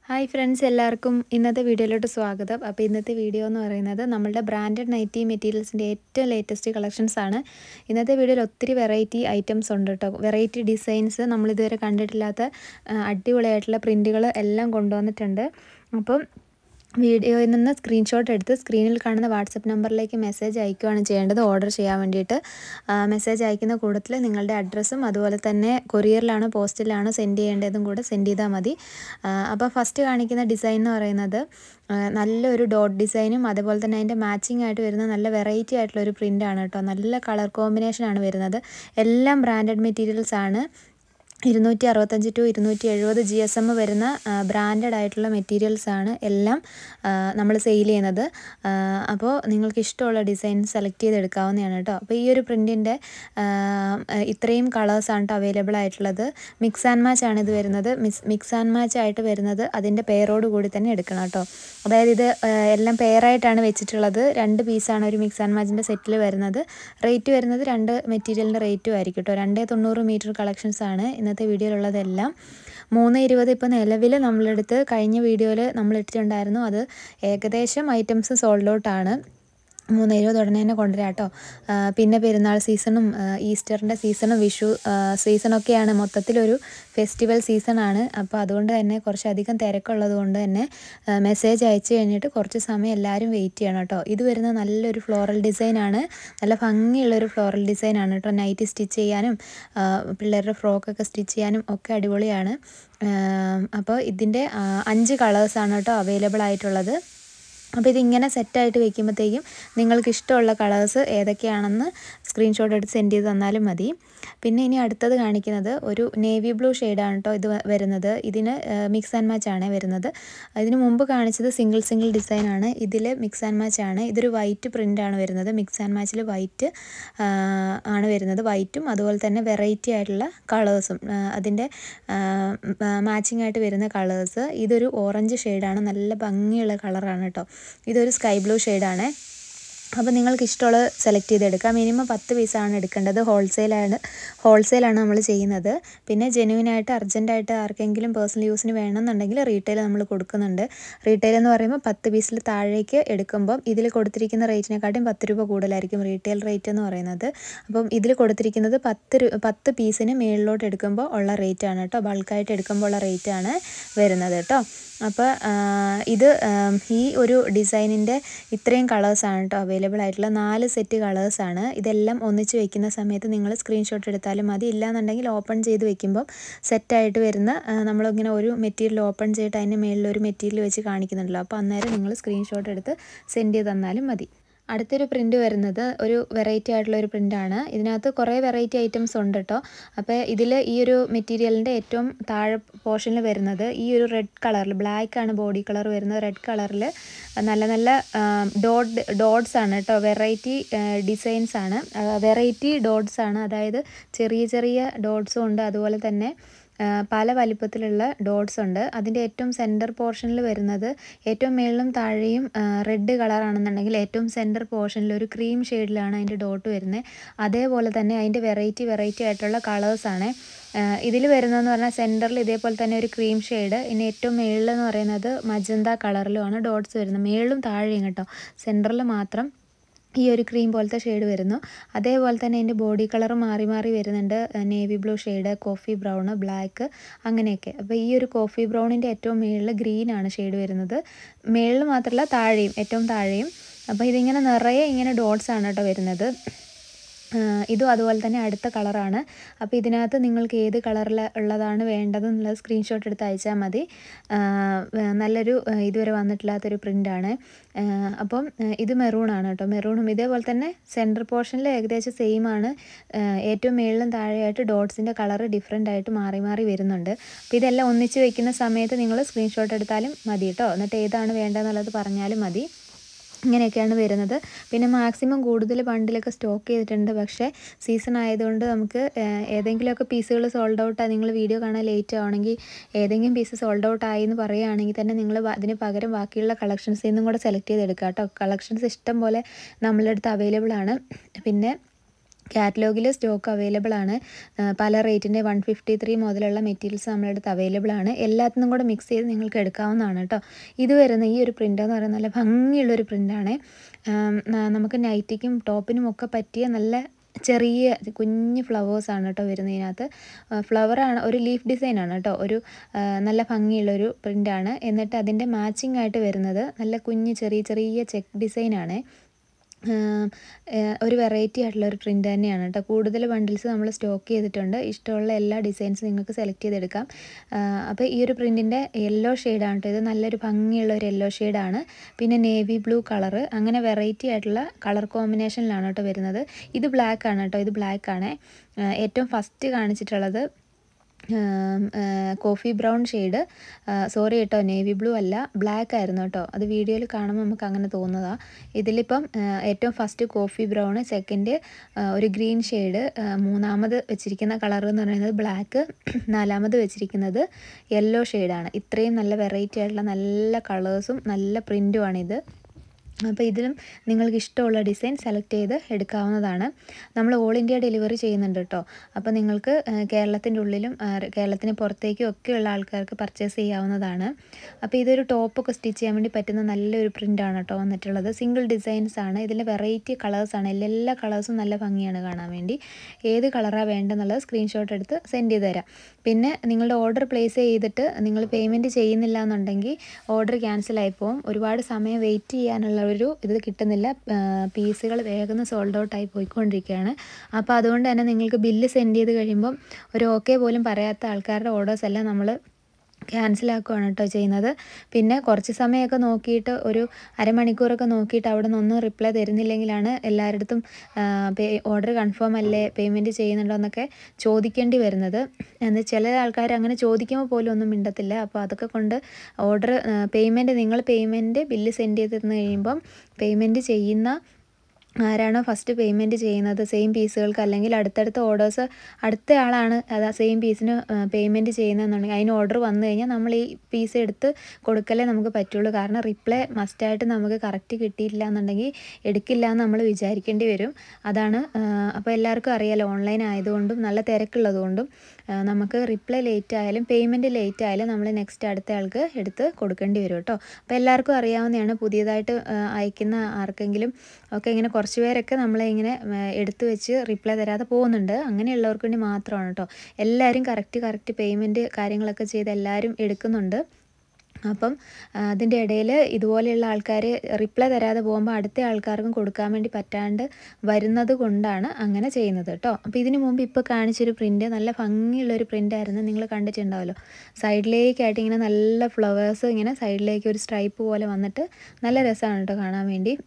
hi friends എല്ലാവർക്കും ഇന്നത്തെ വീഡിയോയിലോട്ട് സ്വാഗതം അപ്പോൾ ഇന്നത്തെ വീഡിയോ എന്ന് പറയുന്നത് നമ്മളുടെ ബ്രാൻഡഡ് നൈറ്റി മെറ്റീരിയൽസിൻ്റെ ഏറ്റവും ലേറ്റസ്റ്റ് കളക്ഷൻസ് ആണ് ഇന്നത്തെ വീഡിയോയിൽ ഒത്തിരി വെറൈറ്റി ഐറ്റംസ് ഉണ്ട് കേട്ടോ വെറൈറ്റി ഡിസൈൻസ് നമ്മളിതുവരെ കണ്ടിട്ടില്ലാത്ത ആ, അടിപൊളിയായിട്ടുള്ള പ്രിൻറ്റുകൾ എല്ലാം കൊണ്ടുവന്നിട്ടുണ്ട് അപ്പം വീഡിയോയിൽ നിന്ന് സ്ക്രീൻഷോട്ട് എടുത്ത് സ്ക്രീനിൽ കാണുന്ന വാട്സപ്പ് നമ്പറിലേക്ക് മെസ്സേജ് അയക്കുകയാണ് ചെയ്യേണ്ടത് ഓർഡർ ചെയ്യാൻ വേണ്ടിയിട്ട് മെസ്സേജ് അയക്കുന്ന കൂട്ടത്തിൽ നിങ്ങളുടെ അഡ്രസ്സും അതുപോലെ തന്നെ കൊറിയറിലാണോ പോസ്റ്റിലാണോ സെൻഡ് ചെയ്യേണ്ടതും കൂടെ സെൻഡ് ചെയ്താൽ മതി അപ്പോൾ ഫസ്റ്റ് കാണിക്കുന്ന ഡിസൈൻ എന്ന് പറയുന്നത് ആ, നല്ലൊരു ഡോട്ട് ഡിസൈനും അതുപോലെ തന്നെ അതിൻ്റെ മാച്ചിങ് ആയിട്ട് വരുന്ന നല്ല വെറൈറ്റി ആയിട്ടുള്ള ഒരു പ്രിൻ്റാണ് കേട്ടോ നല്ല കളർ കോമ്പിനേഷനാണ് വരുന്നത് എല്ലാം ബ്രാൻഡഡ് മെറ്റീരിയൽസ് ആണ് ഇരുന്നൂറ്റി അറുപത്തഞ്ച് ടു ഇരുന്നൂറ്റി എഴുപത് ജി എസ് എം വരുന്ന ബ്രാൻഡഡ് ആയിട്ടുള്ള മെറ്റീരിയൽസ് ആണ് എല്ലാം നമ്മൾ സെയിൽ ചെയ്യുന്നത് ആ, അപ്പോൾ നിങ്ങൾക്ക് ഇഷ്ടമുള്ള ഡിസൈൻ സെലക്ട് ചെയ്തെടുക്കാവുന്നതാണ് കേട്ടോ അപ്പോൾ ഈ ഒരു പ്രിൻറ്റിൻ്റെ ഇത്രയും കളേഴ്സാണ് കേട്ടോ അവൈലബിൾ ആയിട്ടുള്ളത് മിക്സ് ആൻഡ് മാച്ച് ആണ് ഇത് വരുന്നത് മിക്സ് മിക്സ് ആൻഡ് മാച്ച് ആയിട്ട് വരുന്നത് അതിൻ്റെ പെയറോട് കൂടി തന്നെ എടുക്കണം കേട്ടോ അതായത് ഇത് ആ, എല്ലാം പെയറായിട്ടാണ് വെച്ചിട്ടുള്ളത് രണ്ട് പീസാണ് ഒരു മിക്സ് ആൻഡ് മാച്ചിൻ്റെ സെറ്റിൽ വരുന്നത് റേറ്റ് വരുന്നത് രണ്ട് മെറ്റീരിയലിൻ്റെ റേറ്റും ആയിരിക്കും കേട്ടോ രണ്ടേ തൊണ്ണൂറ് മീറ്റർ കളക്ഷൻസ് ആണ് ഇന്നത്തെ വീഡിയോയിലുള്ളതെല്ലാം മൂന്ന് ഇരുപത് ഇപ്പോൾ നിലവിൽ നമ്മളെടുത്ത് കഴിഞ്ഞ വീഡിയോയിൽ നമ്മൾ ഇട്ടിട്ടുണ്ടായിരുന്നു അത് ഏകദേശം ഐറ്റംസ് സോൾഡ് ഔട്ട് ആണ് മൂന്ന് ഇരുപത് ഉടനെ തന്നെ കൊണ്ടുവരാം കേട്ടോ ആ, പിന്നെ പെരുന്നാൾ സീസണും ആ, ഈസ്റ്ററിൻ്റെ സീസണും വിഷു ആ, സീസണൊക്കെയാണ് മൊത്തത്തിലൊരു ഫെസ്റ്റിവൽ സീസണാണ് അപ്പോൾ അതുകൊണ്ട് തന്നെ കുറച്ചധികം തിരക്കുള്ളത് കൊണ്ട് തന്നെ മെസ്സേജ് അയച്ചു കഴിഞ്ഞിട്ട് കുറച്ച് സമയം എല്ലാവരും വെയിറ്റ് ചെയ്യണം കേട്ടോ ഇത് വരുന്ന നല്ലൊരു ഫ്ലോറൽ ഡിസൈനാണ് നല്ല ഭംഗിയുള്ളൊരു ഫ്ലോറൽ ഡിസൈനാണ് കേട്ടോ നൈറ്റ് സ്റ്റിച്ച് ചെയ്യാനും ആ, പിള്ളേരുടെ ഫ്രോക്കൊക്കെ സ്റ്റിച്ച് ചെയ്യാനും ഒക്കെ അടിപൊളിയാണ് അപ്പോൾ ഇതിൻ്റെ ആ, അഞ്ച് കളേഴ്സാണ് കേട്ടോ അവൈലബിൾ ആയിട്ടുള്ളത് അപ്പോൾ ഇതിങ്ങനെ സെറ്റായിട്ട് വെക്കുമ്പോഴത്തേക്കും നിങ്ങൾക്ക് ഇഷ്ടമുള്ള കളേഴ്സ് ഏതൊക്കെയാണെന്ന് സ്ക്രീൻഷോട്ട് എടുത്ത് സെൻഡ് ചെയ്ത് തന്നാലും മതി പിന്നെ ഇനി അടുത്തത് കാണിക്കുന്നത് ഒരു നേവി ബ്ലൂ ഷെയ്ഡാണ് കേട്ടോ ഇത് വ- വരുന്നത് ഇതിന് മിക്സ് ആൻഡ് മാച്ച് ആണ് വരുന്നത് ഇതിന് മുമ്പ് കാണിച്ചത് സിംഗിൾ സിംഗിൾ ഡിസൈൻ ആണ് ഇതിൽ മിക്സ് ആൻഡ് മാച്ച് ആണ് ഇതൊരു വൈറ്റ് പ്രിൻ്റ് ആണ് വരുന്നത് മിക്സ് ആൻഡ് മാച്ചിൽ വൈറ്റ് ആണ് വരുന്നത് വൈറ്റും അതുപോലെ തന്നെ വെറൈറ്റി ആയിട്ടുള്ള കളേഴ്സും അതിൻ്റെ മാച്ചിങ് ആയിട്ട് വരുന്ന കളേഴ്സ് ഇതൊരു ഓറഞ്ച് ഷെയ്ഡാണ് നല്ല ഭംഗിയുള്ള കളറാണ് കേട്ടോ ഇതൊരു സ്കൈ ബ്ലൂ ഷെയ്ഡാണ് അപ്പോൾ നിങ്ങൾക്ക് ഇഷ്ടമുള്ളത് സെലക്ട് ചെയ്തെടുക്കാം മിനിമം പത്ത് പീസാണ് എടുക്കേണ്ടത് ഹോൾസെയിലാണ് ഹോൾസെയിലാണ് നമ്മൾ ചെയ്യുന്നത് പിന്നെ ജെനുവിനായിട്ട് അർജൻറ്റായിട്ട് ആർക്കെങ്കിലും പേഴ്സണൽ യൂസിന് വേണമെന്നുണ്ടെങ്കിൽ റീറ്റെയിൽ നമ്മൾ കൊടുക്കുന്നുണ്ട് റീറ്റെയിൽ എന്ന് പറയുമ്പോൾ പത്ത് പീസിൽ താഴേക്ക് എടുക്കുമ്പം ഇതിൽ കൊടുത്തിരിക്കുന്ന റേറ്റിനെക്കാട്ടും പത്ത് രൂപ കൂടുതലായിരിക്കും റീറ്റെയിൽ റേറ്റ് എന്ന് പറയുന്നത് അപ്പം ഇതിൽ കൊടുത്തിരിക്കുന്നത് പത്ത് രൂ പത്ത് പീസിന് മേളിലോട്ട് എടുക്കുമ്പോൾ ഉള്ള റേറ്റാണ് കേട്ടോ ബൾക്കായിട്ട് എടുക്കുമ്പോൾ ഉള്ള റേറ്റാണ് വരുന്നത് കേട്ടോ അപ്പോൾ ഇത് ആം, ഈ ഒരു ഡിസൈനിൻ്റെ ഇത്രയും കളേഴ്സാണ് കേട്ടോ അവൈലബിൾ ആയിട്ടുള്ള നാല് സെറ്റ് കളേഴ്സാണ് ഇതെല്ലാം ഒന്നിച്ച് വെക്കുന്ന സമയത്ത് നിങ്ങൾ സ്ക്രീൻഷോട്ട് എടുത്താലും മതി ഇല്ലാന്നുണ്ടെങ്കിൽ ഓപ്പൺ ചെയ്ത് വെക്കുമ്പം സെറ്റായിട്ട് വരുന്ന ആ, നമ്മളിങ്ങനെ ഒരു മെറ്റീരിയൽ ഓപ്പൺ ചെയ്തിട്ട് അതിൻ്റെ മേളിൽ ഒരു മെറ്റീരിയൽ വെച്ച് കാണിക്കുന്നുണ്ടല്ലോ അപ്പോൾ അന്നേരം നിങ്ങൾ സ്ക്രീൻഷോട്ട് എടുത്ത് സെൻഡ് ചെയ്ത് തന്നാലും മതി അടുത്തൊരു പ്രിൻ്റ് വരുന്നത് ഒരു വെറൈറ്റി ആയിട്ടുള്ള ഒരു പ്രിൻ്റാണ് ഇതിനകത്ത് കുറേ വെറൈറ്റി ഐറ്റംസ് ഉണ്ട് കേട്ടോ അപ്പോൾ ഇതിൽ ഈ ഒരു മെറ്റീരിയലിൻ്റെ ഏറ്റവും താഴെ പോർഷനിൽ വരുന്നത് ഈ ഒരു റെഡ് കളറിൽ ബ്ലാക്ക് ആണ് ബോഡി കളർ വരുന്നത് റെഡ് കളറിൽ നല്ല നല്ല ഡോട്ട് ഡോട്ട്സ് ആണ് കേട്ടോ വെറൈറ്റി ഡിസൈൻസ് ആണ് വെറൈറ്റി ഡോട്ട്സ് ആണ് അതായത് ചെറിയ ചെറിയ ഡോട്ട്സും ഉണ്ട് അതുപോലെ തന്നെ ആ, പല വലിപ്പത്തിലുള്ള ഡോട്ട്സ് ഉണ്ട് അതിൻ്റെ ഏറ്റവും സെൻറ്റർ പോർഷനിൽ വരുന്നത് ഏറ്റവും മേളിലും താഴെയും റെഡ് കളറാണെന്നുണ്ടെങ്കിൽ ഏറ്റവും സെൻറ്റർ പോർഷനിൽ ഒരു ക്രീം ഷെയ്ഡിലാണ് അതിൻ്റെ ഡോട്ട് വരുന്നത് അതേപോലെ തന്നെ അതിൻ്റെ വെറൈറ്റി വെറൈറ്റി ആയിട്ടുള്ള കളേഴ്സാണ് ഇതിൽ വരുന്നതെന്ന് പറഞ്ഞാൽ സെൻറ്ററിൽ ഇതേപോലെ തന്നെ ഒരു ക്രീം ഷെയ്ഡ് ഇനി ഏറ്റവും മേളിൽ എന്ന് പറയുന്നത് മജന്ത കളറിലുമാണ് ഡോട്ട്സ് വരുന്നത് മേളിലും താഴെയും കേട്ടോ സെൻറ്ററിൽ മാത്രം ഈ ഒരു ക്രീം പോലത്തെ ഷെയ്ഡ് വരുന്നു അതേപോലെ തന്നെ അതിൻ്റെ ബോഡി കളർ മാറി മാറി വരുന്നുണ്ട് navy blue shade coffee brown black അങ്ങനെയൊക്കെ അപ്പോൾ ഈ ഒരു കോഫി ബ്രൗണിൻ്റെ ഏറ്റവും മുകളിൽ ഗ്രീൻ ആണ് ഷെയ്ഡ് വരുന്നത് മുകളിൽ മാത്രമല്ല താഴെയും ഏറ്റവും താഴെയും അപ്പോൾ ഇതിങ്ങനെ നിറയെ ഇങ്ങനെ ഡോട്ട്സ് ആണ് കേട്ടോ വരുന്നത് ആ, ഇതും അതുപോലെ തന്നെ അടുത്ത കളറാണ് അപ്പോൾ ഇതിനകത്ത് നിങ്ങൾക്ക് ഏത് കളറിൽ ഉള്ളതാണ് വേണ്ടതെന്നുള്ളത് സ്ക്രീൻഷോട്ട് എടുത്ത് അയച്ചാൽ മതി ആ, വേ- നല്ലൊരു ആ, ഇതുവരെ വന്നിട്ടില്ലാത്തൊരു പ്രിൻ്റാണ് അപ്പം ആ, ഇത് മെറൂൺ ആണ് കേട്ടോ മെറൂണും ഇതേപോലെ തന്നെ സെൻറ്റർ പോർഷനിൽ ഏകദേശം സെയിം ആണ് ആ, ഏറ്റവും മേളിലും താഴെയായിട്ട് ഡോട്ട്സിൻ്റെ കളർ ഡിഫറെൻ്റ് ആയിട്ട് മാറി മാറി വരുന്നുണ്ട് അപ്പോൾ ഇതെല്ലാം ഒന്നിച്ച് വെക്കുന്ന സമയത്ത് നിങ്ങൾ സ്ക്രീൻഷോട്ട് എടുത്താലും മതി കേട്ടോ എന്നിട്ട് ഏതാണ് വേണ്ടതെന്നുള്ളത് പറഞ്ഞാലും മതി ഇങ്ങനെയൊക്കെയാണ് വരുന്നത് പിന്നെ മാക്സിമം കൂടുതൽ ബണ്ടിലൊക്കെ സ്റ്റോക്ക് ചെയ്തിട്ടുണ്ട് പക്ഷേ സീസൺ ആയതുകൊണ്ട് നമുക്ക് ഏഹ്, ഏതെങ്കിലുമൊക്കെ പീസുകൾ സോൾഡ് ഔട്ട് നിങ്ങൾ വീഡിയോ കാണാൻ ലേറ്റ് ആവണമെങ്കിൽ ഏതെങ്കിലും പീസ് സോൾഡ് ഔട്ട് ആയി എന്ന് പറയുകയാണെങ്കിൽ തന്നെ നിങ്ങൾ അതിന് പകരം ബാക്കിയുള്ള കളക്ഷൻസിൽ നിന്നും കൂടെ സെലക്ട് ചെയ്തെടുക്കുക കേട്ടോ കളക്ഷൻസ് ഇഷ്ടം പോലെ നമ്മളുടെ അടുത്ത് അവൈലബിൾ ആണ് പിന്നെ കാറ്റലോഗിൽ സ്റ്റോക്ക് അവൈലബിൾ ആണ് ആ, പല റേറ്റിൻ്റെ വൺ ഫിഫ്റ്റി ത്രീ മുതലുള്ള മെറ്റീരിയൽസ് നമ്മുടെ അടുത്ത് അവൈലബിൾ ആണ് എല്ലാത്തിനും കൂടെ മിക്സ് ചെയ്ത് നിങ്ങൾക്ക് എടുക്കാവുന്നതാണ് കേട്ടോ ഇത് വരുന്ന ഈ ഒരു പ്രിൻ്റ് എന്ന് പറയുന്നത് നല്ല ഭംഗിയുള്ളൊരു പ്രിൻ്റാണ് നമുക്ക് നൈറ്റിക്കും ടോപ്പിനും ഒക്കെ പറ്റിയ നല്ല ചെറിയ കുഞ്ഞ് ഫ്ലവേഴ്സാണ് കേട്ടോ വരുന്നതിനകത്ത് ഫ്ലവറാണ് ഒരു ലീഫ് ഡിസൈനാണ് കേട്ടോ ഒരു ആ, നല്ല ഭംഗിയുള്ളൊരു പ്രിൻ്റാണ് എന്നിട്ട് അതിൻ്റെ മാച്ചിങ് ആയിട്ട് വരുന്നത് നല്ല കുഞ്ഞ് ചെറിയ ചെറിയ ചെക്ക് ഡിസൈനാണ് ആം, ഏഹ് ഒരു വെറൈറ്റി ആയിട്ടുള്ള ഒരു പ്രിൻ്റ് തന്നെയാണ് കേട്ടോ കൂടുതൽ ബണ്ടിൽസ് നമ്മൾ സ്റ്റോക്ക് ചെയ്തിട്ടുണ്ട് ഇഷ്ടമുള്ള എല്ലാ ഡിസൈൻസും നിങ്ങൾക്ക് സെലക്ട് ചെയ്തെടുക്കാം അപ്പോൾ ഈ ഒരു പ്രിൻറ്റിൻ്റെ യെല്ലോ ഷെയ്ഡാണ് കേട്ടോ ഇത് നല്ലൊരു ഭംഗിയുള്ള ഒരു യെല്ലോ ഷെയ്ഡാണ് പിന്നെ നേവി ബ്ലൂ കളറ് അങ്ങനെ വെറൈറ്റി ആയിട്ടുള്ള കളർ കോമ്പിനേഷനിലാണ് കേട്ടോ വരുന്നത് ഇത് ബ്ലാക്ക് ആണ് കേട്ടോ ഇത് ബ്ലാക്ക് ആണ് ഏറ്റവും ഫസ്റ്റ് കാണിച്ചിട്ടുള്ളത് കോഫി ബ്രൗൺ ഷെയ്ഡ് സോറി കേട്ടോ നേവി ബ്ലൂ അല്ല ബ്ലാക്ക് ആയിരുന്നു കേട്ടോ അത് വീഡിയോയിൽ കാണുമ്പോൾ നമുക്ക് അങ്ങനെ തോന്നുന്നതാണ് ഇതിലിപ്പം ആ, ഏറ്റവും ഫസ്റ്റ് കോഫി ബ്രൗൺ സെക്കൻഡ് ഒരു ഗ്രീൻ ഷെയ്ഡ് മൂന്നാമത് വെച്ചിരിക്കുന്ന കളർ എന്ന് പറയുന്നത് ബ്ലാക്ക് നാലാമത് വെച്ചിരിക്കുന്നത് യെല്ലോ ഷെയ്ഡാണ് ഇത്രയും നല്ല വെറൈറ്റി ആയിട്ടുള്ള നല്ല കളേഴ്സും നല്ല പ്രിൻറ്റുമാണിത് അപ്പോൾ ഇതിലും നിങ്ങൾക്ക് ഇഷ്ടമുള്ള ഡിസൈൻ സെലക്ട് ചെയ്ത് എടുക്കാവുന്നതാണ് നമ്മൾ ഓൾ ഇന്ത്യ ഡെലിവറി ചെയ്യുന്നുണ്ട് കേട്ടോ അപ്പോൾ നിങ്ങൾക്ക് കേരളത്തിൻ്റെ ഉള്ളിലും ആ, കേരളത്തിന് പുറത്തേക്കും ഒക്കെയുള്ള ആൾക്കാർക്ക് പർച്ചേസ് ചെയ്യാവുന്നതാണ് അപ്പോൾ ഇതൊരു ടോപ്പൊക്കെ സ്റ്റിച്ച് ചെയ്യാൻ വേണ്ടി പറ്റുന്ന നല്ലൊരു പ്രിൻ്റാണ് കേട്ടോ വന്നിട്ടുള്ളത് സിംഗിൾ ഡിസൈൻസ് ആണ് ഇതിൽ വെറൈറ്റി കളേഴ്സാണ് എല്ലാ കളേഴ്സും നല്ല ഭംഗിയാണ് കാണാൻ വേണ്ടി ഏത് കളറാണ് വേണ്ടതെന്നുള്ളത് സ്ക്രീൻഷോട്ട് എടുത്ത് സെൻഡ് ചെയ്ത് തരാം പിന്നെ നിങ്ങളുടെ ഓർഡർ പ്ലേസ് ചെയ്തിട്ട് നിങ്ങൾ പേയ്മെൻറ്റ് ചെയ്യുന്നില്ല എന്നുണ്ടെങ്കിൽ ഓർഡർ ക്യാൻസൽ ആയി പോകും ഒരുപാട് സമയം വെയിറ്റ് ചെയ്യാനുള്ള ഒരു ഇത് കിട്ടുന്നില്ല പീസുകൾ വേഗം സോൾഡ് ഔട്ട് ആയി പോയിക്കൊണ്ടിരിക്കുകയാണ് അപ്പോൾ അതുകൊണ്ട് തന്നെ നിങ്ങൾക്ക് ബില്ല് സെൻഡ് ചെയ്ത് കഴിയുമ്പം ഒരു ഓക്കെ പോലും പറയാത്ത ആൾക്കാരുടെ ഓർഡേഴ്സ് എല്ലാം നമ്മൾ ക്യാൻസൽ ആക്കുകയാണ് കേട്ടോ ചെയ്യുന്നത് പിന്നെ കുറച്ച് സമയമൊക്കെ നോക്കിയിട്ട് ഒരു അരമണിക്കൂറൊക്കെ നോക്കിയിട്ട് അവിടെ നിന്ന് ഒന്നും റിപ്ലൈ തരുന്നില്ലെങ്കിലാണ് എല്ലാവരുടെ ഓർഡർ കൺഫേം അല്ലേ പേയ്മെൻറ്റ് ചെയ്യുന്നുണ്ടോ എന്നൊക്കെ ചോദിക്കേണ്ടി വരുന്നത് എന്ന് ചില ആൾക്കാർ അങ്ങനെ ചോദിക്കുമ്പോൾ പോലും ഒന്നും മിണ്ടത്തില്ല അപ്പോൾ അതൊക്കെ കൊണ്ട് ഓർഡർ പേയ്മെൻറ്റ് നിങ്ങൾ പേയ്മെൻറ്റ് ബില്ല് സെൻഡ് ചെയ്ത് തന്നു കഴിയുമ്പം പേയ്മെൻറ്റ് ചെയ്യുന്ന ആരാണോ ഫസ്റ്റ് പേയ്മെൻറ്റ് ചെയ്യുന്നത് സെയിം പീസുകൾക്ക് അല്ലെങ്കിൽ അടുത്തടുത്ത ഓർഡേഴ്സ് അടുത്ത ആളാണ് അത് സെയിം പീസിന് പേയ്മെൻറ്റ് ചെയ്യുന്നതെന്നുണ്ടെങ്കിൽ അതിന് ഓർഡർ വന്നു കഴിഞ്ഞാൽ നമ്മൾ ഈ പീസ് എടുത്ത് കൊടുക്കലേ നമുക്ക് പറ്റുള്ളൂ കാരണം റിപ്ലൈ മസ്റ്റായിട്ട് നമുക്ക് കറക്റ്റ് കിട്ടിയില്ല എന്നുണ്ടെങ്കിൽ എടുക്കില്ല എന്ന് നമ്മൾ വിചാരിക്കേണ്ടി വരും അതാണ് അപ്പോൾ എല്ലാവർക്കും അറിയാലോ ഓൺലൈൻ ആയതുകൊണ്ടും നല്ല തിരക്കുള്ളതുകൊണ്ടും ആ, നമുക്ക് റിപ്ലൈ ലേറ്റ് ആയാലും പേയ്മെൻറ്റ് ലേറ്റ് ആയാലും നമ്മൾ നെക്സ്റ്റ് അടുത്ത ആൾക്ക് എടുത്ത് കൊടുക്കേണ്ടി വരും കേട്ടോ അപ്പോൾ എല്ലാവർക്കും അറിയാവുന്നതാണ് പുതിയതായിട്ട് ആ, അയക്കുന്ന ആർക്കെങ്കിലും ഒക്കെ ഇങ്ങനെ കുറച്ച് പേരൊക്കെ നമ്മളെ ഇങ്ങനെ ആ, എടുത്ത് വെച്ച് റിപ്ലൈ തരാതെ പോകുന്നുണ്ട് അങ്ങനെയുള്ളവർക്ക് വേണ്ടി മാത്രമാണ് കേട്ടോ എല്ലാവരും കറക്റ്റ് കറക്റ്റ് പേയ്മെൻറ്റ് കാര്യങ്ങളൊക്കെ ചെയ്ത് എല്ലാവരും എടുക്കുന്നുണ്ട് അപ്പം ആ, അതിൻ്റെ ഇടയിൽ ഇതുപോലെയുള്ള ആൾക്കാർ റിപ്ലൈ തരാതെ പോകുമ്പോൾ അടുത്ത ആൾക്കാർക്കും കൊടുക്കാൻ വേണ്ടി പറ്റാണ്ട് വരുന്നത് കൊണ്ടാണ് അങ്ങനെ ചെയ്യുന്നത് കേട്ടോ അപ്പോൾ ഇതിന് മുമ്പ് ഇപ്പോൾ കാണിച്ചൊരു പ്രിൻറ്റ് നല്ല ഭംഗിയുള്ളൊരു പ്രിൻ്റായിരുന്നു നിങ്ങൾ കണ്ടിട്ടുണ്ടാവല്ലോ സൈഡിലേക്കായിട്ട് ഇങ്ങനെ നല്ല ഫ്ലവേഴ്സ് ഇങ്ങനെ സൈഡിലേക്ക് ഒരു സ്ട്രൈപ്പ് പോലെ വന്നിട്ട് നല്ല രസമാണ് കേട്ടോ കാണാൻ വേണ്ടി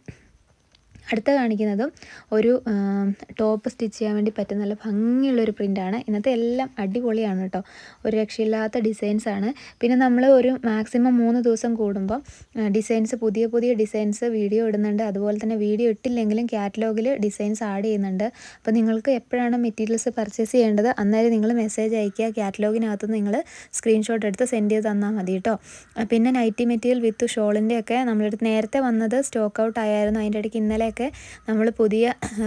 അടുത്ത കാണിക്കുന്നതും ഒരു ടോപ്പ് സ്റ്റിച്ച് ചെയ്യാൻ വേണ്ടി പറ്റുന്ന നല്ല ഭംഗിയുള്ളൊരു പ്രിൻ്റാണ് ഇന്നത്തെ എല്ലാം അടിപൊളിയാണ് കേട്ടോ ഒരു രക്ഷയില്ലാത്ത ഡിസൈൻസ് ആണ് പിന്നെ നമ്മൾ ഒരു മാക്സിമം മൂന്ന് ദിവസം കൂടുമ്പോൾ ഡിസൈൻസ് പുതിയ പുതിയ ഡിസൈൻസ് വീഡിയോ ഇടുന്നുണ്ട് അതുപോലെ തന്നെ വീഡിയോ ഇട്ടില്ലെങ്കിലും കാറ്റലോഗിൽ ഡിസൈൻസ് ആഡ് ചെയ്യുന്നുണ്ട് അപ്പോൾ നിങ്ങൾക്ക് എപ്പോഴാണ് മെറ്റീരിയൽസ് പർച്ചേസ് ചെയ്യേണ്ടത് അന്നേരം നിങ്ങൾ മെസ്സേജ് അയക്കുക കാറ്റലോഗിനകത്ത് നിങ്ങൾ സ്ക്രീൻഷോട്ട് എടുത്ത് സെൻഡ് ചെയ്ത് തന്നാൽ മതി കേട്ടോ പിന്നെ നൈറ്റി മെറ്റീരിയൽ വിത്ത് ഷോളിൻ്റെ ഒക്കെ നമ്മളെടുത്ത് നേരത്തെ വന്നത് സ്റ്റോക്ക് ഔട്ട് ആയിരുന്നു അതിൻ്റെ ഇടയ്ക്ക് ഇന്നലെയൊക്കെ നമ്മൾ പുതിയ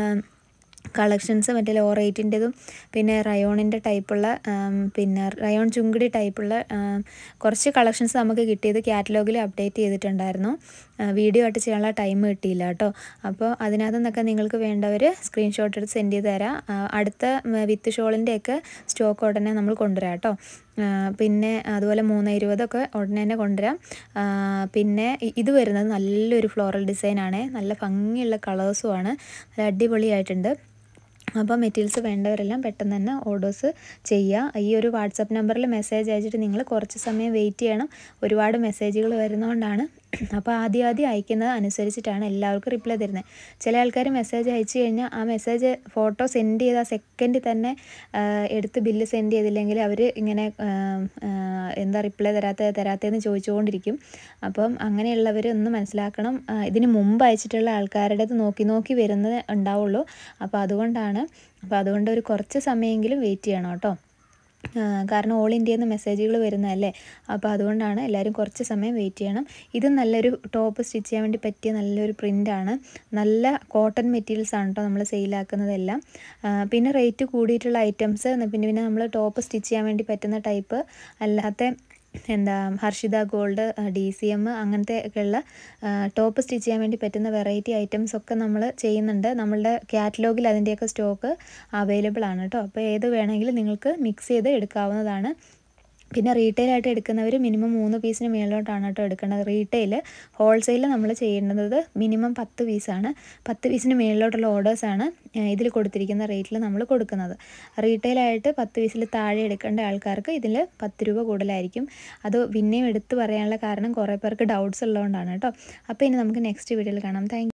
കളക്ഷൻസ് മറ്റേ ലോ റേറ്റിൻ്റെതും പിന്നെ റയോണിൻ്റെ ടൈപ്പുള്ള ആം, പിന്നെ റയോൺ ചുങ്കിടി ടൈപ്പുള്ള ആം, കുറച്ച് കളക്ഷൻസ് നമുക്ക് കിട്ടിയത് കാറ്റലോഗിൽ അപ്ഡേറ്റ് ചെയ്തിട്ടുണ്ടായിരുന്നു ആ, വീഡിയോ ആയിട്ട് ചെയ്യാനുള്ള ടൈം കിട്ടിയില്ല കേട്ടോ അപ്പോൾ അതിനകത്തു നിന്നൊക്കെ നിങ്ങൾക്ക് വേണ്ടവർ സ്ക്രീൻഷോട്ട് എടുത്ത് സെൻഡ് ചെയ്ത് തരാം ആ, അടുത്ത വിത്ത് ഷോളിൻ്റെയൊക്കെ സ്റ്റോക്ക് ഉടനെ നമ്മൾ കൊണ്ടുവരാം കേട്ടോ ആ, പിന്നെ അതുപോലെ മൂന്ന് ഇരുപതൊക്കെ ഉടനെ തന്നെ കൊണ്ടുവരാം ആ, പിന്നെ ഇ- ഇത് വരുന്നത് നല്ലൊരു ഫ്ലോറൽ ഡിസൈനാണ് നല്ല ഭംഗിയുള്ള കളേഴ്സുമാണ് നല്ല അടിപൊളിയായിട്ടുണ്ട് അപ്പോൾ മെറ്റീരിയൽസ് വേണ്ടവരെല്ലാം പെട്ടെന്ന് തന്നെ ഓർഡേഴ്സ് ചെയ്യുക ഈ ഒരു വാട്സപ്പ് നമ്പറിൽ മെസ്സേജ് അയച്ചിട്ട് നിങ്ങൾ കുറച്ച് സമയം വെയിറ്റ് ചെയ്യണം ഒരുപാട് മെസ്സേജുകൾ വരുന്നതുകൊണ്ടാണ് അപ്പോൾ ആദ്യം ആദ്യം അയക്കുന്നത് അനുസരിച്ചിട്ടാണ് എല്ലാവർക്കും റിപ്ലൈ തരുന്നത് ചില ആൾക്കാർ മെസ്സേജ് അയച്ചു കഴിഞ്ഞാൽ ആ മെസ്സേജ് ഫോട്ടോ സെൻഡ് ചെയ്ത സെക്കൻഡിൽ തന്നെ ആ, എടുത്ത് ബില്ല് സെൻഡ് ചെയ്തില്ലെങ്കിൽ അവർ ഇങ്ങനെ ആ, ആ, എന്താ റിപ്ലൈ തരാത്ത തരാത്തതെന്ന് ചോദിച്ചുകൊണ്ടിരിക്കും അപ്പം അങ്ങനെയുള്ളവർ ഒന്ന് മനസ്സിലാക്കണം ആ, ഇതിന് മുമ്പ് അയച്ചിട്ടുള്ള ആൾക്കാരുടേത് നോക്കി നോക്കി വരുന്നത് ഉണ്ടാവുള്ളൂ അപ്പോൾ അതുകൊണ്ടാണ് അപ്പോൾ അതുകൊണ്ട് ഒരു കുറച്ച് സമയമെങ്കിലും വെയിറ്റ് ചെയ്യണം കേട്ടോ കാരണം ഓൾ ഇന്ത്യയിൽ നിന്ന് മെസ്സേജുകൾ വരുന്നതല്ലേ അപ്പോൾ അതുകൊണ്ടാണ് എല്ലാവരും കുറച്ച് സമയം വെയിറ്റ് ചെയ്യണം ഇത് നല്ലൊരു ടോപ്പ് സ്റ്റിച്ച് ചെയ്യാൻ വേണ്ടി പറ്റിയ നല്ലൊരു പ്രിൻ്റാണ് നല്ല കോട്ടൺ മെറ്റീരിയൽസ് ആണ് കേട്ടോ നമ്മൾ സെയിലാക്കുന്നതെല്ലാം പിന്നെ റേറ്റ് കൂടിയിട്ടുള്ള ഐറ്റംസ് പിന്നെ പിന്നെ നമ്മൾ ടോപ്പ് സ്റ്റിച്ച് ചെയ്യാൻ വേണ്ടി പറ്റുന്ന ടൈപ്പ് അല്ലാത്ത എന്താ Harshita gold D C M അങ്ങനത്തെ ഒക്കെയുള്ള ടോപ്പ് സ്റ്റിച്ച് ചെയ്യാൻ വേണ്ടി പറ്റുന്ന വെറൈറ്റി ഐറ്റംസ് ഒക്കെ നമ്മൾ ചെയ്യുന്നുണ്ട് നമ്മളുടെ കാറ്റലോഗിൽ അതിൻ്റെയൊക്കെ സ്റ്റോക്ക് അവൈലബിൾ ആണ് കേട്ടോ അപ്പോൾ ഏത് വേണമെങ്കിലും നിങ്ങൾക്ക് മിക്സ് ചെയ്ത് എടുക്കാവുന്നതാണ് പിന്നെ റീറ്റെയിലായിട്ട് എടുക്കുന്നവർ മിനിമം മൂന്ന് പീസിന് മേളിലോട്ടാണ് കേട്ടോ എടുക്കേണ്ടത് റീറ്റെയിൽ ഹോൾസെയിൽ നമ്മൾ ചെയ്യേണ്ടത് മിനിമം പത്ത് പീസാണ് പത്ത് പീസിന് മേളിലോട്ടുള്ള ഓർഡേഴ്സാണ് ഇതിൽ കൊടുത്തിരിക്കുന്ന റേറ്റിൽ നമ്മൾ കൊടുക്കുന്നത് റീറ്റെയിലായിട്ട് പത്ത് പീസിൽ താഴെ എടുക്കേണ്ട ആൾക്കാർക്ക് ഇതിൽ പത്ത് രൂപ കൂടുതലായിരിക്കും അത് പിന്നെയും എടുത്ത് പറയാനുള്ള കാരണം കുറേ പേർക്ക് ഡൗട്ട്സ് ഉള്ളതുകൊണ്ടാണ് കേട്ടോ അപ്പോൾ ഇനി നമുക്ക് നെക്സ്റ്റ് വീഡിയോയിൽ കാണാം താങ്ക്